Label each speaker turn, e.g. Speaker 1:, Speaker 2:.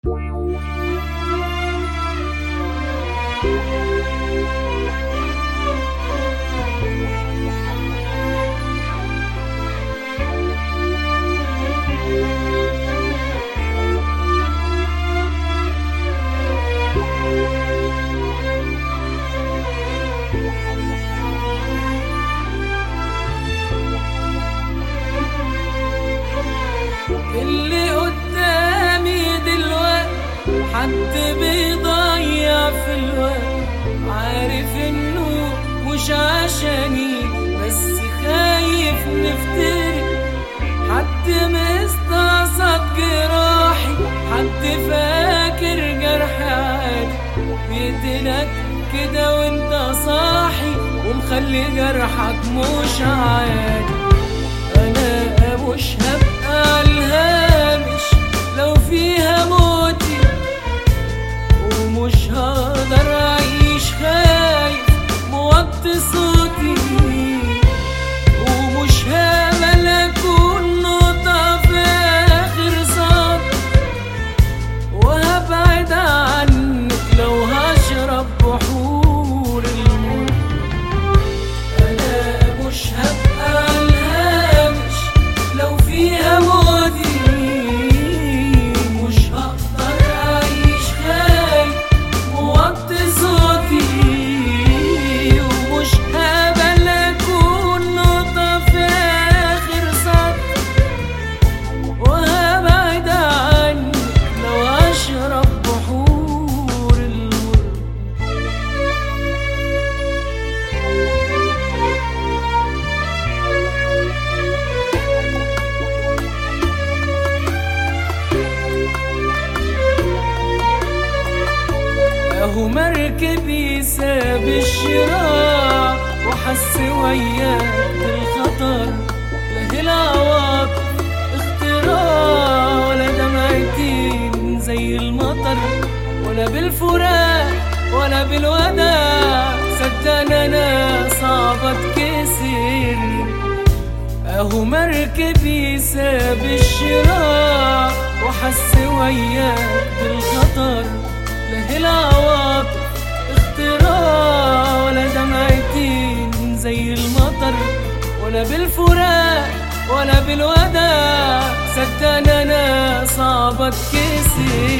Speaker 1: اللي قدامي دلوقتي حد بيضيع في الوقت عارف انه مش عشاني بس خايف نفترق حد مستقصد جراحي حد فاكر جرحي عادي بيقتلك كده وانت صاحي ومخلي جرحك مش عادي انا مش هبقى على الهامش لو فيها موتي ومش هقدر اعيش خايف موطي صوتي ومش هامل اكون نقطة في اخر سطر وهبعد عنك لو هشرب بحور الموت انا مش هبقى على الهامش لو فيها موتي مش هقدر اعيش خايف موطي صوتي ومش هقبل اكون نقطة في اخر سطر وهبعد عنك لو اشرب بحور الورد اهو مركبي ساب الشراع وحس وياك بالخطر لا العواطف اختراع ولا دمعتين زي المطر ولا بالفراق ولا بالوداع صدقني انا صعب اتكسر اهو مركبي ساب الشراع وحس وياك بالخطر لا العواطف اختراع ولا دمعتين زي المطر ولا بالفراق ولا بالوداع صدقني انا صعب اتكسر